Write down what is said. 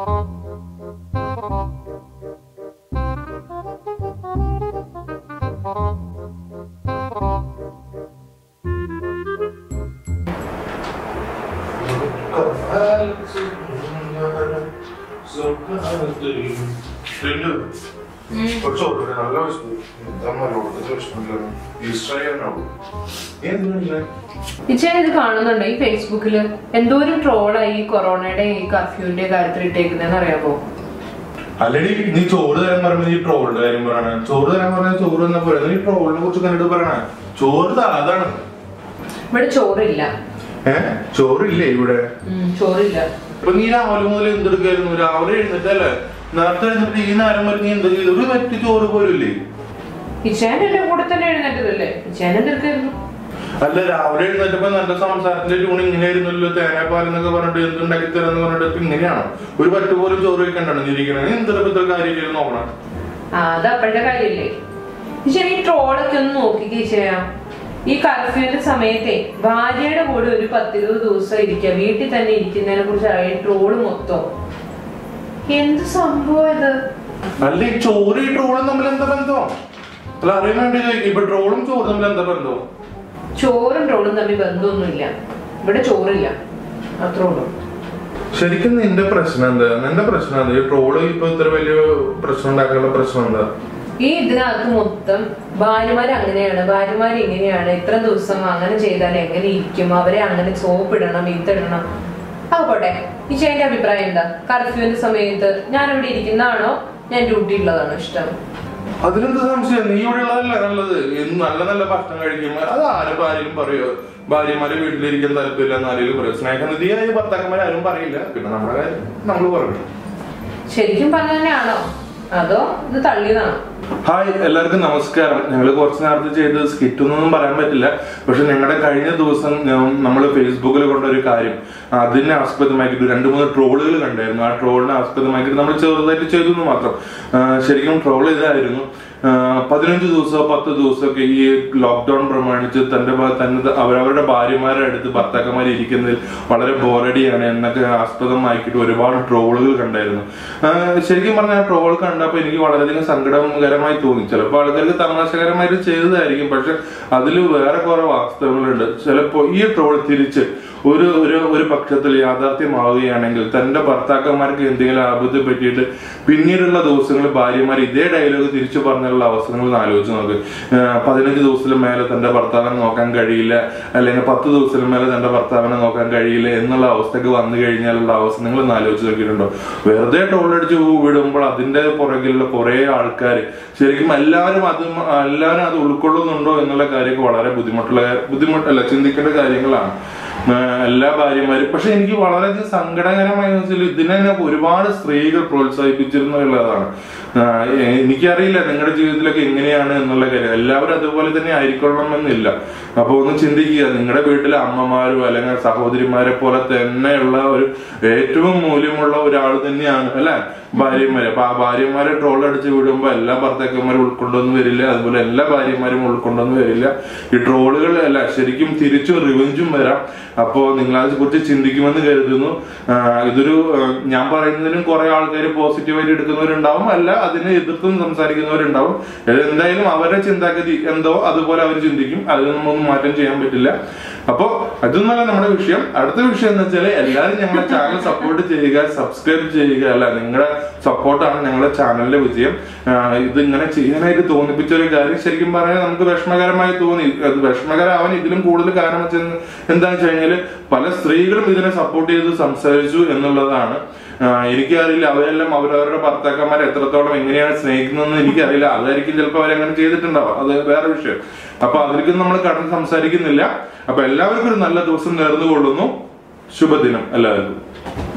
നല്ല വിഷമം ഏതിനാ ഇച്ചേൻ ഇത് കാണുന്നുണ്ടോ ഈ ഫേസ്ബുക്കില് എന്തോരം ട്രോളായി ഈ കൊറോണയുടെ ഈ കർഫ്യൂവിന്റെ കാര്യത്തിൽ ഇട്ടേക്കുന്നതെന്ന് അറിയാമോ അല്ലടി നീ ചോറ് തരാൻ പറയുമ്പോ നീ ട്രോളിന്റെ കാര്യം പറയണ ചോറ് തരാൻ പറഞ്ഞ ചോറ് എന്നാ പറയുന്നത് നീ ട്രോളിനെ കുറിച്ച് കണ്ടിട്ട് പറയണ ചോറ് താ അതാണ് ഇവിടെ ചോറില്ല ഏ ചോറില്ലേ ഇവിടെ ഉം, ചോറില്ല ഇപ്പൊ നീ രാവിലെ മുതൽ എന്തെടുക്കായിരുന്നു രാവിലെ എഴുന്നിട്ടല്ലേ നേരത്തെ എഴുന്നിട്ട് ഈ നേരം വരെ നീ എന്ത് ചെയ്തു ഒരു പറ്റി ചോറ് പോലും ഇല്ലേ ഇച്ചേൻ എന്റെ കൂടെ തന്നെ എഴുന്നേറ്റതല്ലേ ഇച്ചേൻ എന്തെടുക്കായിരുന്നു അല്ല രാവിലെ എഴുന്നേറ്റപ്പോ നല്ല സംസാരത്തിന്റെ ട്യൂൺ ഇങ്ങനെയായിരുന്നല്ലോ തേങ്ങാപ്പാൽ എന്നൊക്കെ പറഞ്ഞിട്ട് എന്തുണ്ടാക്കി തരാന്ന് പറഞ്ഞിട്ട് ഇപ്പൊ ഇങ്ങനെയാണോ ഒരു പറ്റ് പോലും ചോറ് വെക്കണ്ടാണ് നീ ഇരിക്കണേ നീ എന്തൊക്കെ ഇത്ര കാര്യം ചെയ്ത് നോക്കണം ആ അത് അപ്പോഴത്തെ കാര്യമില്ലേ ഇച്ചേൻ ഈ ട്രോളൊക്കെ ഒന്ന് നോക്കിക്കേ ചെയ്യാ ഈ കർഫ്യൂവിന്റെ സമയത്തെ ഭാര്യയുടെ കൂടെ ഒരു പത്തിരുപത് ദിവസം ഇരിക്കുക വീട്ടിൽ തന്നെ ഇരിക്കുന്നതിനെ കുറിച്ച് അറിയാം ട്രോള് മൊത്തം എന്ത് സംഭവം ഇത് അല്ല ഈ ചോറ് ഈ ട്രോളും തമ്മിൽ എന്താ ബന്ധം അല്ല അറിയാൻ വേണ്ടി ചോദിക്കും ഇപ്പൊ ട്രോളും ചോറും തമ്മിൽ എന്താ ബന്ധം ചോറും ട്രോളും തമ്മിൽ ബന്ധമൊന്നുമില്ല ഇവിടെ ചോറില്ല അത്രേ ഉള്ളൂ ശരിക്കും നിന്റെ പ്രശ്നം എന്താ നിന്റെ പ്രശ്നം എന്താ ഈ ട്രോള് ഇപ്പൊ ഇത്ര വലിയ പ്രശ്നം ഉണ്ടാക്കാനുള്ള പ്രശ്നം എന്താ ഈ ഇതിനകത്ത് മൊത്തം ഭാര്യമാര് അങ്ങനെയാണ് ഭാര്യമാര് ഇങ്ങനെയാണ് ഇത്ര ദിവസം അങ്ങനെ ചെയ്താൽ എങ്ങനെ ഇരിക്കും അവരെ അങ്ങനെ സോപ്പിടണം ഇതിടണം അത് പോട്ടെ ഈ ചേന്റെ അഭിപ്രായം എന്താ കർഫ്യൂവിന്റെ സമയത്ത് ഞാൻ ഇവിടെ ഇരിക്കുന്നതാണോ ഞാൻ ഡ്യൂട്ടി ഉള്ളതാണോ ഇഷ്ടം അതിലെന്ത് സംശയം നീ ഇവിടെ ഉള്ളതല്ല നല്ലത് എന്ന് നല്ല നല്ല ഭക്ഷണം കഴിക്കുമ്പോൾ അത് ആരും ആരെങ്കിലും പറയോ ഭാര്യമാര് വീട്ടിലിരിക്കാൻ താല്പര്യമില്ല എന്ന് ആരെങ്കിലും പറയും സ്നേഹനിധിയായ ഭർത്താക്കന്മാർ ആരും പറയില്ല പിന്നെ നമ്മുടെ കാര്യം നമ്മൾ പറയണം ശരിക്കും പറഞ്ഞ തന്നെയാണോ അതോ ഇത് തള്ളിയതാണോ ഹായ് എല്ലാവർക്കും നമസ്കാരം ഞങ്ങൾ കുറച്ച് നേരത്തെ ചെയ്ത് സ്കിറ്റ് ഒന്നും പറയാൻ പറ്റില്ല പക്ഷെ ഞങ്ങളുടെ കഴിഞ്ഞ ദിവസം നമ്മൾ ഫേസ്ബുക്കിൽ കൊണ്ട ഒരു കാര്യം അതിനെ ആസ്പദമാക്കിയിട്ട് രണ്ട് മൂന്ന് ട്രോളുകൾ കണ്ടായിരുന്നു ആ ട്രോളിനെ ആസ്പദമാക്കിയിട്ട് നമ്മൾ ചെറുതായിട്ട് ചെയ്തു എന്ന് മാത്രം ആ, ശരിക്കും ട്രോൾ ഇതായിരുന്നു ആ, പതിനഞ്ച് ദിവസമോ പത്ത് ദിവസമൊക്കെ ഈ ലോക്ക്ഡൌൺ പ്രമാണിച്ച് തന്റെ ഭാ- തന്നെ അവരവരുടെ ഭാര്യമാരുടെ അടുത്ത് ഭർത്താക്കന്മാർ ഇരിക്കുന്നതിൽ വളരെ ബോറടിയാണ് എന്നൊക്കെ ആസ്പദമാക്കിയിട്ട് ഒരുപാട് ട്രോളുകൾ കണ്ടായിരുന്നു ആ, ശരിക്കും പറഞ്ഞാൽ ആ ട്രോൾ കണ്ടപ്പോൾ എനിക്ക് വളരെയധികം സങ്കടകരമായി തോന്നി ചിലപ്പോൾ ആൾക്കാർക്ക് തമാശകരമായിട്ട് ചെയ്തതായിരിക്കും പക്ഷെ അതിൽ വേറെ കുറെ വാസ്തവങ്ങളുണ്ട് ചിലപ്പോൾ ഈ ട്രോൾ തിരിച്ച് ഒരു ഒരു ഒരു പക്ഷത്തിൽ യാഥാർത്ഥ്യമാവുകയാണെങ്കിൽ തന്റെ ഭർത്താക്കന്മാർക്ക് എന്തെങ്കിലും ആപത്ത് പറ്റിയിട്ട് പിന്നീടുള്ള ദിവസങ്ങളിൽ ഭാര്യമാർ ഇതേ ഡയലോഗ് തിരിച്ചു പറഞ്ഞുള്ള അവസരങ്ങൾ ഒന്ന് ആലോചിച്ച് നോക്ക് ആഹ് പതിനഞ്ച് ദിവസത്തിന് മേലെ തന്റെ ഭർത്താവിനെ നോക്കാൻ കഴിയില്ല അല്ലെങ്കിൽ പത്ത് ദിവസത്തിന് മേലെ തന്റെ ഭർത്താവിനെ നോക്കാൻ കഴിയില്ല എന്നുള്ള അവസ്ഥക്ക് വന്നു കഴിഞ്ഞാലുള്ള അവസ്ഥ നിങ്ങൾ ഒന്ന് ആലോചിച്ച് നോക്കിയിട്ടുണ്ടോ വെറുതെ ടോളടിച്ച് വിടുമ്പോൾ അതിന്റെ പുറകിലുള്ള കുറെ ആൾക്കാർ ശരിക്കും എല്ലാവരും അത് മ- എല്ലാവരും അത് ഉൾക്കൊള്ളുന്നുണ്ടോ എന്നുള്ള കാര്യമൊക്കെ വളരെ ബുദ്ധിമുട്ടുള്ള ബുദ്ധിമുട്ടല്ല ചിന്തിക്കേണ്ട കാര്യങ്ങളാണ് ആഹ് എല്ലാ ഭാര്യമാരും പക്ഷെ എനിക്ക് വളരെയധികം സങ്കടകരമായി വെച്ചാൽ ഇതിനെ തന്നെ ഒരുപാട് സ്ത്രീകൾ പ്രോത്സാഹിപ്പിച്ചിരുന്നു എന്നുള്ളതാണ് ആഹ് എ- എനിക്കറിയില്ല നിങ്ങളുടെ ജീവിതത്തിലൊക്കെ എങ്ങനെയാണ് എന്നുള്ള കാര്യം എല്ലാവരും അതുപോലെ തന്നെ ആയിരിക്കണമെന്നില്ല അപ്പൊ ഒന്ന് ചിന്തിക്കുക നിങ്ങളുടെ വീട്ടിലെ അമ്മമാരോ അല്ലെങ്കിൽ സഹോദരിമാരെ പോലെ തന്നെയുള്ള ഒരു ഏറ്റവും മൂല്യമുള്ള ഒരാൾ തന്നെയാണ് അല്ലെ ഭാര്യമാരെ അപ്പൊ ആ ഭാര്യമാരെ ട്രോൾ അടിച്ച് വിടുമ്പോ എല്ലാ ഭർത്താക്കന്മാരും ഉൾക്കൊണ്ടൊന്നും വരില്ല അതുപോലെ എല്ലാ ഭാര്യമാരും ഉൾക്കൊണ്ടൊന്നും വരില്ല ഈ ട്രോളുകൾ അല്ല ശരിക്കും തിരിച്ചും റിവഞ്ചും വരാം അപ്പോ നിങ്ങൾ അതിനെ കുറിച്ച് ചിന്തിക്കുമെന്ന് കരുതുന്നു ആ, ഇതൊരു ആ, ഞാൻ പറയുന്നതിനും കുറെ ആൾക്കാർ പോസിറ്റീവായിട്ട് എടുക്കുന്നവരുണ്ടാവും അല്ല അതിനെ എതിർത്തും സംസാരിക്കുന്നവരുണ്ടാവും ഇത് എന്തായാലും അവരുടെ ചിന്താഗതി എന്തോ അതുപോലെ അവർ ചിന്തിക്കും അതിൽ നമ്മളൊന്നും മാറ്റം ചെയ്യാൻ പറ്റില്ല അപ്പോ അതൊന്നല്ല നമ്മുടെ വിഷയം അടുത്ത വിഷയം എന്ന് വെച്ചാൽ എല്ലാവരും ഞങ്ങളുടെ ചാനൽ സപ്പോർട്ട് ചെയ്യുക സബ്സ്ക്രൈബ് ചെയ്യുക അല്ല നിങ്ങളുടെ സപ്പോർട്ടാണ് ഞങ്ങളുടെ ചാനലിന്റെ വിജയം ആഹ് ഇത് ഇങ്ങനെ ചെയ്യാനായിട്ട് തോന്നിപ്പിച്ച ഒരു കാര്യം ശരിക്കും പറയാൻ നമുക്ക് വിഷമകരമായി തോന്നി അത് വിഷമകരമാവാൻ ഇതിലും കൂടുതൽ കാരണം വെച്ചാൽ എന്താണെന്ന് വെച്ച് കഴിഞ്ഞാല് പല സ്ത്രീകളും ഇതിനെ സപ്പോർട്ട് ചെയ്ത് സംസാരിച്ചു എന്നുള്ളതാണ് ആഹ് എനിക്കറിയില്ല അവരെല്ലാം അവരവരുടെ ഭർത്താക്കന്മാരെ എത്രത്തോളം എങ്ങനെയാണ് സ്നേഹിക്കുന്നതെന്ന് എനിക്കറിയില്ല അതായിരിക്കും ചിലപ്പോൾ അവരങ്ങനെ ചെയ്തിട്ടുണ്ടാവാം അത് വേറെ വിഷയം അപ്പൊ അതിലേക്കും നമ്മൾ കടന്ന് സംസാരിക്കുന്നില്ല അപ്പൊ എല്ലാവർക്കും ഒരു നല്ല ദിവസം നേർന്നു കൊള്ളുന്നു ശുഭദിനം എല്ലാവർക്കും